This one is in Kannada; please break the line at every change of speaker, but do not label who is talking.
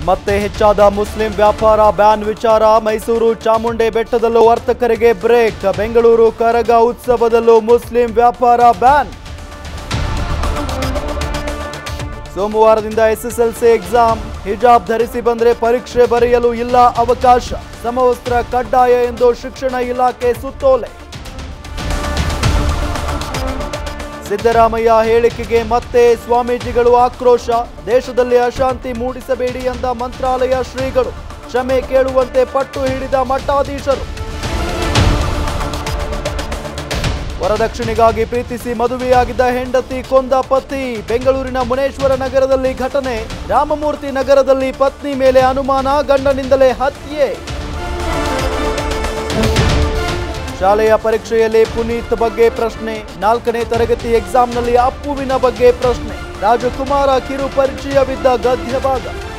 ಮತ್ತೆ ಹೆಚ್ಚಾದ ಮುಸ್ಲಿಂ ವ್ಯಾಪಾರ ಬ್ಯಾನ್ ವಿಚಾರ ಮೈಸೂರು ಚಾಮುಂಡಿ ಬೆಟ್ಟದಲ್ಲೂ ವರ್ತಕರಿಗೆ ಬ್ರೇಕ್ ಬೆಂಗಳೂರು ಕರಗ ಉತ್ಸವದಲ್ಲೂ ಮುಸ್ಲಿಂ ವ್ಯಾಪಾರ ಬ್ಯಾನ್ ಸೋಮವಾರದಿಂದ ಎಸ್ಎಸ್ಎಲ್ಸಿ ಎಕ್ಸಾಮ್ ಹಿಜಾಬ್ ಧರಿಸಿ ಬಂದ್ರೆ ಪರೀಕ್ಷೆ ಬರೆಯಲು ಇಲ್ಲ ಅವಕಾಶ ಸಮವಸ್ತ್ರ ಕಡ್ಡಾಯ ಎಂದು ಶಿಕ್ಷಣ ಇಲಾಖೆ ಸುತ್ತೋಲೆ ಸಿದ್ದರಾಮಯ್ಯ ಹೇಳಿಕೆಗೆ ಮತ್ತೆ ಸ್ವಾಮೀಜಿಗಳು ಆಕ್ರೋಶ ದೇಶದಲ್ಲಿ ಅಶಾಂತಿ ಮೂಡಿಸಬೇಡಿ ಎಂದ ಮಂತ್ರಾಲಯ ಶ್ರೀಗಳು ಕ್ಷಮೆ ಕೇಳುವಂತೆ ಪಟ್ಟು ಹಿಡಿದ ಮಠಾಧೀಶರು ವರದಕ್ಷಿಣೆಗಾಗಿ ಪ್ರೀತಿಸಿ ಮದುವೆಯಾಗಿದ್ದ ಹೆಂಡತಿ ಕೊಂದ ಪತಿ ಬೆಂಗಳೂರಿನ ಮುನೇಶ್ವರ ನಗರದಲ್ಲಿ ಘಟನೆ ರಾಮಮೂರ್ತಿ ನಗರದಲ್ಲಿ ಪತ್ನಿ ಮೇಲೆ ಅನುಮಾನ ಗಂಡನಿಂದಲೇ ಹತ್ಯೆ ಶಾಲೆಯ ಪರೀಕ್ಷೆಯಲ್ಲಿ ಪುನೀತ್ ಬಗ್ಗೆ ಪ್ರಶ್ನೆ ನಾಲ್ಕನೇ ತರಗತಿ ಎಕ್ಸಾಮ್ನಲ್ಲಿ ಅಪ್ಪುವಿನ ಬಗ್ಗೆ ಪ್ರಶ್ನೆ ರಾಜಕುಮಾರ ಕಿರು ಪರಿಚಯವಿದ್ದ ಗದ್ಯ ಭಾಗ